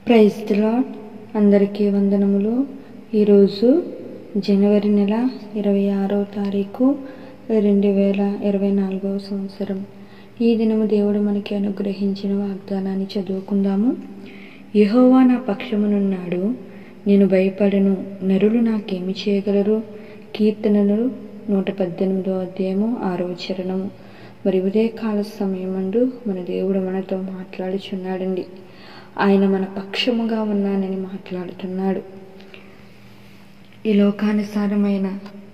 praise the lord అందరికీ వందనములు ఈరోజు జనవరి నెల ఇరవై ఆరో తారీఖు రెండు వేల ఇరవై నాలుగవ సంవత్సరం ఈ దినము దేవుడు మనకి అనుగ్రహించిన వాగ్దానాన్ని చదువుకుందాము యెహోవా నా పక్షమునున్నాడు నేను భయపడను నరులు నాకేమి చేయగలరు కీర్తనలు నూట పద్దెనిమిదో అధ్యాయము ఆరవ చరణము మరి ఉదయకాల సమయమందు మన దేవుడు మనతో మాట్లాడుచున్నాడండి ఆయన మన పక్షముగా ఉన్నానని మాట్లాడుతున్నాడు ఈ లోకానుసారమైన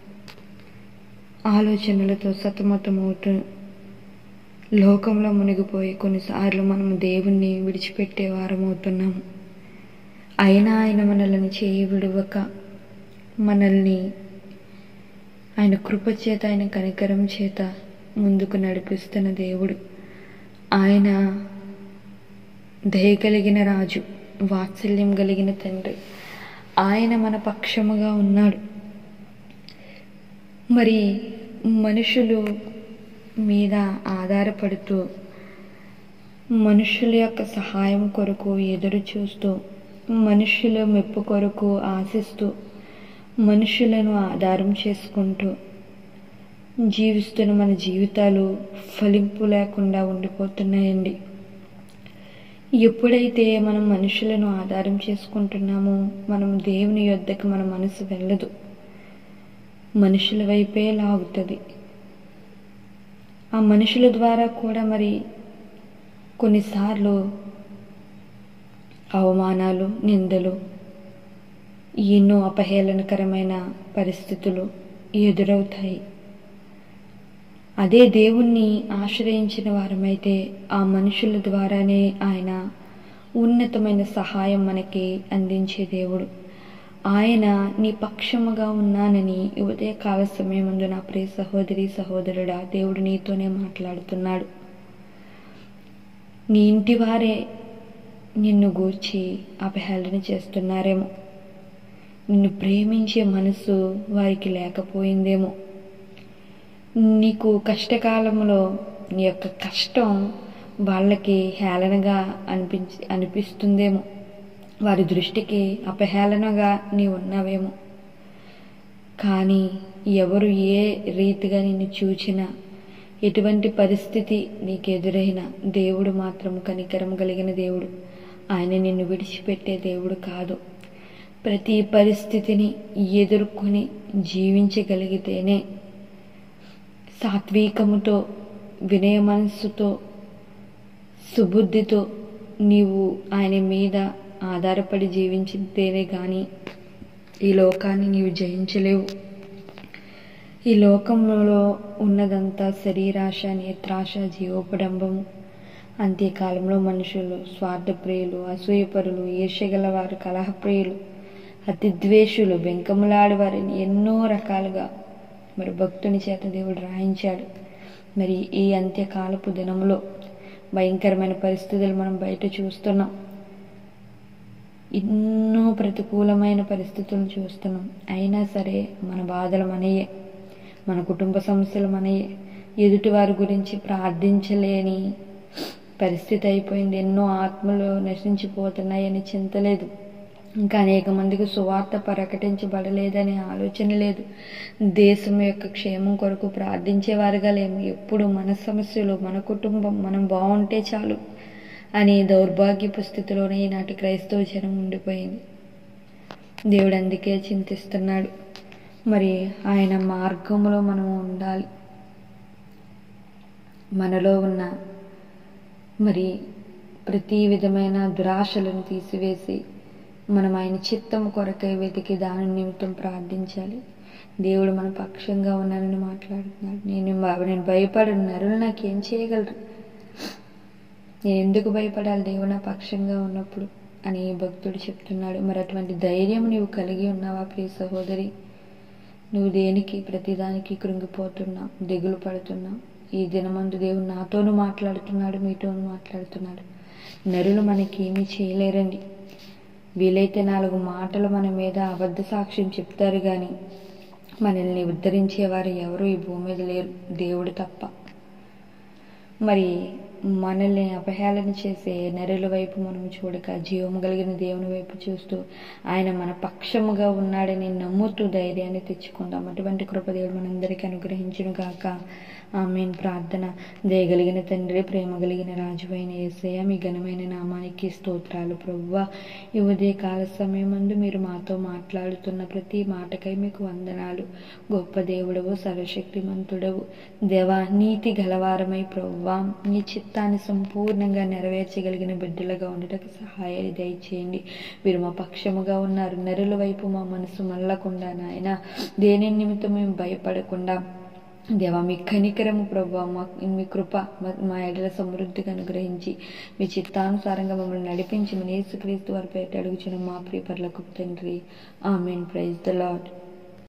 ఆలోచనలతో సతమతమవుతూ లోకంలో మునిగిపోయి కొన్నిసార్లు మనం దేవుణ్ణి విడిచిపెట్టే వారమవుతున్నాము అయినా ఆయన మనల్ని చేయి విడవక మనల్ని ఆయన కృప చేత ఆయన కనికరం చేత ముందుకు నడిపిస్తున్న దేవుడు ఆయన దయ కలిగిన రాజు వాత్సల్యం కలిగిన తండ్రి ఆయన మన పక్షముగా ఉన్నాడు మరి మనుషులు మీద ఆధారపడుతూ మనుషుల యొక్క సహాయం కొరకు ఎదురు చూస్తూ మనుషుల మెప్పు కొరకు ఆశిస్తూ మనుషులను ఆధారం చేసుకుంటూ జీవిస్తున్న మన జీవితాలు ఫలింపు లేకుండా ఉండిపోతున్నాయండి ఎప్పుడైతే మనం మనుషులను ఆధారం చేసుకుంటున్నామో మనం దేవుని యొద్దకు మన మనసు వెళ్ళదు మనుషుల వైపే లాగుతుంది ఆ మనుషుల ద్వారా కూడా మరి కొన్నిసార్లు అవమానాలు నిందలు ఎన్నో అపహేళనకరమైన పరిస్థితులు ఎదురవుతాయి అదే దేవుణ్ణి ఆశ్రయించిన వారమైతే ఆ మనుషుల ద్వారానే ఆయన ఉన్నతమైన సహాయం మనకి అందించే దేవుడు ఆయన నీ పక్షముగా ఉన్నానని ఉదయ కాల సమయమందు నా ప్రియ సహోదరి సహోదరుడా దేవుడు నీతోనే మాట్లాడుతున్నాడు నీ ఇంటి వారే నిన్ను గూర్చి అపహేళన చేస్తున్నారేమో నిన్ను ప్రేమించే మనసు వారికి లేకపోయిందేమో నీకు కష్టకాలంలో నీ యొక్క కష్టం వాళ్ళకి హేళనగా అనిపించి అనిపిస్తుందేమో వారి దృష్టికి అపహేళనగా నీ ఉన్నావేమో కానీ ఎవరు ఏ రీతిగా నిన్ను చూచినా ఎటువంటి పరిస్థితి నీకు ఎదురైనా దేవుడు మాత్రం కనికరం కలిగిన దేవుడు ఆయన నిన్ను విడిచిపెట్టే దేవుడు కాదు ప్రతి పరిస్థితిని ఎదుర్కొని జీవించగలిగితేనే సాత్వికముతో వినయ మనస్సుతో సుబుద్ధితో నీవు ఆయన మీద ఆధారపడి జీవించితేనే కానీ ఈ లోకాన్ని నీవు జయించలేవు ఈ లోకంలో ఉన్నదంతా శరీరాశ నేత్రాశ జీవోపడంబము అంత్యకాలంలో మనుషులు స్వార్థప్రియులు అసూయపరులు ఈర్షగలవారు కలహప్రియులు అతి ద్వేషులు బెంకములాడి వారిని ఎన్నో రకాలుగా మరి భక్తుని చేత దేవుడు రాయించాడు మరి ఈ అంత్యకాలపు దినంలో భయంకరమైన పరిస్థితులు మనం బయట చూస్తున్నాం ఎన్నో ప్రతికూలమైన పరిస్థితులను చూస్తున్నాం అయినా సరే మన బాధలు మనయే మన కుటుంబ సమస్యలు మనయే ఎదుటి వారి గురించి ప్రార్థించలేని పరిస్థితి అయిపోయింది ఎన్నో ఆత్మలు నశించిపోతున్నాయని చింత లేదు ఇంకా అనేక మందికి సువార్త ప్రకటించబడలేదనే ఆలోచన లేదు దేశం యొక్క క్షేమం కొరకు ప్రార్థించేవారుగా లేము ఎప్పుడు మన సమస్యలు మన కుటుంబం మనం బాగుంటే చాలు అనే దౌర్భాగ్యపు స్థితిలోనే ఈనాటి క్రైస్తవ జనం ఉండిపోయింది దేవుడు అందుకే చింతిస్తున్నాడు మరి ఆయన మార్గంలో మనము ఉండాలి మనలో ఉన్న మరి ప్రతి విధమైన దురాశలను తీసివేసి మనం ఆయన చిత్తం కొరకై వెతికి దాని నిమిత్తం ప్రార్థించాలి దేవుడు మన పక్షంగా ఉన్నానని మాట్లాడుతున్నాడు నేను నేను భయపడను నరులు నాకేం చేయగలరు నేను ఎందుకు భయపడాలి దేవుడు నా పక్షంగా ఉన్నప్పుడు అని భక్తుడు చెప్తున్నాడు మరి అటువంటి ధైర్యం నీవు కలిగి ఉన్నావా ప్రియ సహోదరి నువ్వు దేనికి ప్రతిదానికి కృంగిపోతున్నావు దిగులు పడుతున్నావు ఈ దినమందు దేవుడు నాతోనూ మాట్లాడుతున్నాడు మీతోనూ మాట్లాడుతున్నాడు నరులు మనకి ఏమీ చేయలేరండి వీలైతే నాలుగు మాటలు మన మీద అబద్ధ సాక్ష్యం చెప్తారు కానీ మనల్ని ఉద్ధరించేవారు ఎవరు ఈ భూమి మీద లేరు దేవుడు తప్ప మరి మనల్ని అపహేళన చేసే నరుల వైపు మనం చూడక జీవము కలిగిన దేవుని వైపు చూస్తూ ఆయన మన పక్షముగా ఉన్నాడని నమ్ముతూ ధైర్యాన్ని తెచ్చుకుందాం అటువంటి కృప దేవుడు మనందరికీ అనుగ్రహించును గాక ఆమెన్ ప్రార్థన దయగలిగిన తండ్రి ప్రేమ కలిగిన రాజువైన ఏసయ్య మీ ఘనమైన నామానికి స్తోత్రాలు ప్రవ్వ ఈ ఉదయ కాల సమయమందు మీరు మాతో మాట్లాడుతున్న ప్రతి మాటకై మీకు వందనాలు గొప్ప దేవుడవు సర్వశక్తిమంతుడవు దేవా నీతి గలవారమై ప్రవ్వా నీ చిత్తాన్ని సంపూర్ణంగా నెరవేర్చగలిగిన బిడ్డలుగా ఉండటకు సహాయాన్ని దయచేయండి మీరు మా పక్షముగా ఉన్నారు నరుల వైపు మా మనసు మళ్ళకుండా నాయన దేని నిమిత్తం మేము భయపడకుండా దేవా మీ కనికరము ప్రభా మా మీ కృప మా- మా ఎడల సమృద్ధిగా అనుగ్రహించి మీ చిత్తానుసారంగా మమ్మల్ని నడిపించి మన యేసుక్రీస్తు వారి పేట అడుగుచిన మా ప్రియపర్లకు తండ్రి ఆమెన్ ప్రైజ్ ద లాడ్